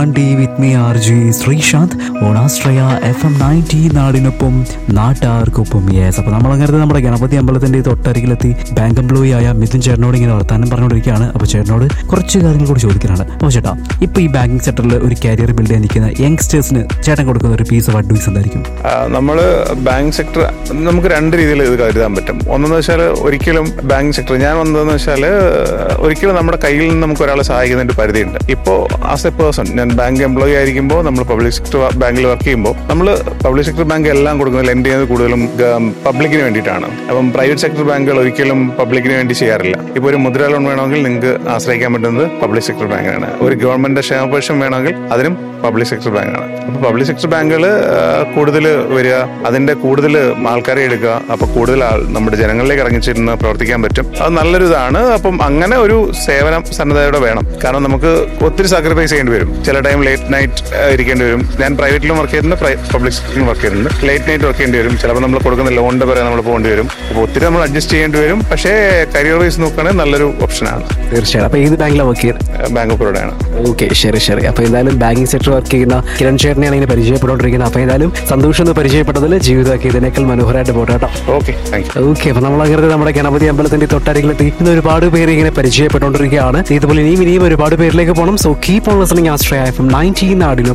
D with me R J Sreesanth ഓണാശ്രയ F M ninety നാടിനൊപ്പം നാട്ടാർക്കൊപ്പം യെസ് അപ്പൊ നമ്മൾ അങ്ങനെ നമ്മുടെ ഗണപതി അമ്പലത്തിന്റെ തൊട്ടരികിലെത്തി ബാങ്ക് എംപ്ലോയി ആയ മിഥുൻ ചേട്ടനോട് ഇങ്ങനെ വർത്താനം പറഞ്ഞുകൊണ്ടിരിക്കുകയാണ് അപ്പൊ ചേട്ടനോട് കുറച്ച് കാര്യങ്ങൾ കൂടി ചോദിക്കാനാണ് അപ്പോൾ ചേട്ടാ ഇപ്പൊ ഈ ബാങ്കിങ് സെക്ടറിൽ ഒരു കരിയർ ബിൽഡ് ചെയ്യാൻ നിൽക്കുന്ന യങ്സ്റ്റേഴ്സിന് ചേട്ടൻ കൊടുക്കുന്ന ഒരു പീസ് ഓഫ് അഡ്വൈസ് എന്തായിരിക്കും നമ്മൾ ബാങ്ക് സെക്ടർ നമുക്ക് രണ്ട് രീതിയിൽ ഇത് കരുതാൻ പറ്റും ഒന്നെന്ന് വെച്ചാൽ ഒരിക്കലും ബാങ്ക് സെക്ടർ ഞാൻ വന്നതെന്ന് വെച്ചാൽ ഒരിക്കലും നമ്മുടെ കയ്യിൽ നിന്ന് നമുക്ക് ഒരാളെ സഹായിക്കുന്നതിന്റെ പരിധിയുണ്ട് ഇപ്പോൾ ആസ് എ പേഴ്സൺ ഞാൻ ബാങ്ക് എംപ്ലോയി ആയിരിക്കുമ്പോൾ നമ്മൾ പബ്ലിക് സെക്ടർ ബാങ്കിൽ വർക്ക് ചെയ്യുമ്പോൾ നമ്മൾ പബ്ലിക് സെക്ടർ ബാങ്ക് എല്ലാം കൊടുക്കുന്നത് ലെൻഡ് ചെയ്യുന്നത് കൂടുതലും പബ്ലിക്കിന് വേണ്ടിയിട്ടാണ് അപ്പം പ്രൈവറ്റ് സെക്ടർ ബാങ്കുകൾ ഒരിക്കലും പബ്ലിക്കിന് വേണ്ടി ചെയ്യാറില്ല ഇപ്പോൾ ഒരു മുദ്ര ലോൺ വേണമെങ്കിൽ നിങ്ങൾക്ക് ആശ്രയിക്കാൻ പറ്റുന്നത് പബ്ലിക് സെക്ടർ ബാങ്കിനാണ് ഒരു ഗവൺമെന്റ് ക്ഷേമപക്ഷം വേണമെങ്കിൽ അതിനും പബ്ലിക് സെക്ടർ ബാങ്കാണ് അപ്പൊ പബ്ലിക് സെക്ടർ ബാങ്കുകൾ കൂടുതൽ വരിക അതിന്റെ കൂടുതൽ ആൾക്കാരെ എടുക്കുക അപ്പൊ കൂടുതൽ ആൾ നമ്മുടെ ജനങ്ങളിലേക്ക് ഇറങ്ങിച്ചിരുന്ന് പ്രവർത്തിക്കാൻ പറ്റും അത് നല്ലൊരു ഇതാണ് അപ്പം അങ്ങനെ ഒരു സേവനം സന്നദ്ധയോടെ വേണം കാരണം നമുക്ക് ഒത്തിരി സാക്രിഫൈസ് ചെയ്യേണ്ടി വരും ചില ടൈം ലേറ്റ് നൈറ്റ് ഇരിക്കേണ്ടി വരും ഞാൻ പ്രൈവറ്റിലും വർക്ക് ചെയ്യുന്നുണ്ട് പബ്ലിക് സെക്ടറിലും വർക്ക് ചെയ്യുന്നുണ്ട് ലേറ്റ് നൈറ്റ് വർക്ക് ചെയ്യേണ്ടി വരും ചിലപ്പോൾ നമ്മൾ കൊടുക്കുന്ന ലോണിന്റെ പറയാൻ നമ്മൾ പോകേണ്ടി വരും അപ്പോൾ ഒത്തിരി നമ്മൾ അഡ്ജസ്റ്റ് ചെയ്യേണ്ടി വരും പക്ഷേ കരിയർ വൈസ് നോക്കുകയാണെങ്കിൽ നല്ലൊരു ഓപ്ഷനാണ് തീർച്ചയായും അപ്പൊ ഏത് ബാങ്കിലാണ് വർക്ക് ചെയ്യുന്നത് ബാങ്ക് ഓഫ് ബറോഡയാണ് ഓക്കെ ശരി ശരി അപ്പൊ എന്തായാലും ബാങ്കിങ് സെക്ടർ വർക്ക് ചെയ്യുന്ന കിരൺ ചേട്ടനെയാണ് ഇങ്ങനെ പരിചയപ്പെട്ടുകൊണ്ടിരിക്കുന്നത് അപ്പൊ എന്തായാലും സന്തോഷം എന്ന് പരിചയപ്പെട്ടതിൽ ജീവിതമൊക്കെ ഇതിനേക്കാൾ മനോഹരമായിട്ട് പോട്ടെ കേട്ടോ ഓക്കെ താങ്ക് യു ഓക്കെ അപ്പൊ നമ്മൾ അങ്ങനെ നമ്മുടെ ഗണപതി അമ്പലത്തിന്റെ തൊട്ടരികിലെത്തി ഇന്ന് ഒരുപാട് പേര് ഇങ്ങനെ പരിചയപ്പെട്ടുകൊണ്ടിരിക്കുകയാണ് ഇതുപോലെ ഇനിയും ഇനിയും ഒരുപാട് പേരിലേക്ക് പോകണം so keep on listening Astraya F M nineteen നാടിനും